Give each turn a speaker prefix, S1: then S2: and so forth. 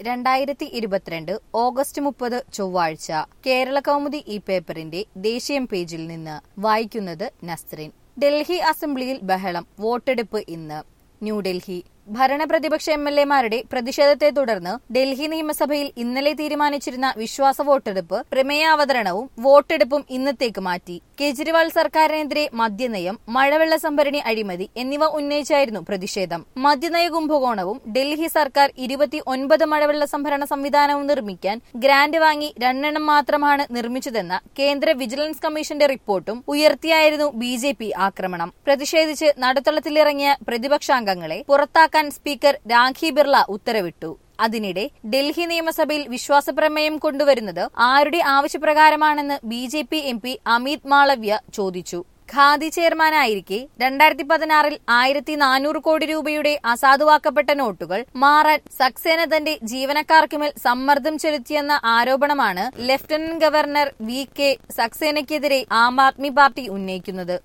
S1: രണ്ടായിരത്തി ഇരുപത്തിരണ്ട് ഓഗസ്റ്റ് മുപ്പത് ചൊവ്വാഴ്ച കേരള കൗമുദി ഈ പേപ്പറിന്റെ ദേശീയം പേജിൽ നിന്ന് വായിക്കുന്നത് നസ്രിൻ ഡൽഹി അസംബ്ലിയിൽ ബഹളം വോട്ടെടുപ്പ് ഇന്ന് ന്യൂഡൽഹി ഭരണപ്രതിപക്ഷ എം എൽ എമാരുടെ പ്രതിഷേധത്തെ തുടർന്ന് ഡൽഹി നിയമസഭയിൽ ഇന്നലെ തീരുമാനിച്ചിരുന്ന വിശ്വാസ വോട്ടെടുപ്പ് പ്രമേയാവതരണവും വോട്ടെടുപ്പും ഇന്നത്തേക്ക് മാറ്റി കേജ്രിവാൾ സർക്കാരിനെതിരെ മദ്യനയം മഴവെള്ള സംഭരണി അഴിമതി എന്നിവ ഉന്നയിച്ചായിരുന്നു പ്രതിഷേധം മദ്യനയ കുംഭകോണവും ഡൽഹി സർക്കാർ ഇരുപത്തി ഒൻപത് മഴവെള്ള സംഭരണ സംവിധാനവും നിർമ്മിക്കാൻ ഗ്രാന്റ് വാങ്ങി രണ്ടെണ്ണം മാത്രമാണ് നിർമ്മിച്ചതെന്ന കേന്ദ്ര വിജിലൻസ് കമ്മീഷന്റെ റിപ്പോർട്ടും ഉയർത്തിയായിരുന്നു ബി ജെ പി ആക്രമണം പ്രതിഷേധിച്ച് നടുത്തളത്തിലിറങ്ങിയ പ്രതിപക്ഷാംഗങ്ങളെ പുറത്താക്കാൻ സ്പീക്കർ രാഖി ബിർള ഉത്തരവിട്ടു അതിനിടെ ഡൽഹി നിയമസഭയിൽ വിശ്വാസപ്രമേയം കൊണ്ടുവരുന്നത് ആരുടെ ആവശ്യപ്രകാരമാണെന്ന് B J P M P Amit Malviya ചോദിച്ചു ഖാദി ചെയർമാനായിരിക്കെ രണ്ടായിരത്തി പതിനാറിൽ ആയിരത്തി നാനൂറ് കോടി രൂപയുടെ അസാധുവാക്കപ്പെട്ട നോട്ടുകൾ മാറാൻ സക്സേന തന്റെ ജീവനക്കാർക്കുമേൽ സമ്മർദ്ദം ചെലുത്തിയെന്ന ആരോപണമാണ് ലഫ്റ്റനന്റ് ഗവർണർ വി കെ സക്സേനയ്ക്കെതിരെ ആം ആദ്മി പാർട്ടി ഉന്നയിക്കുന്നത്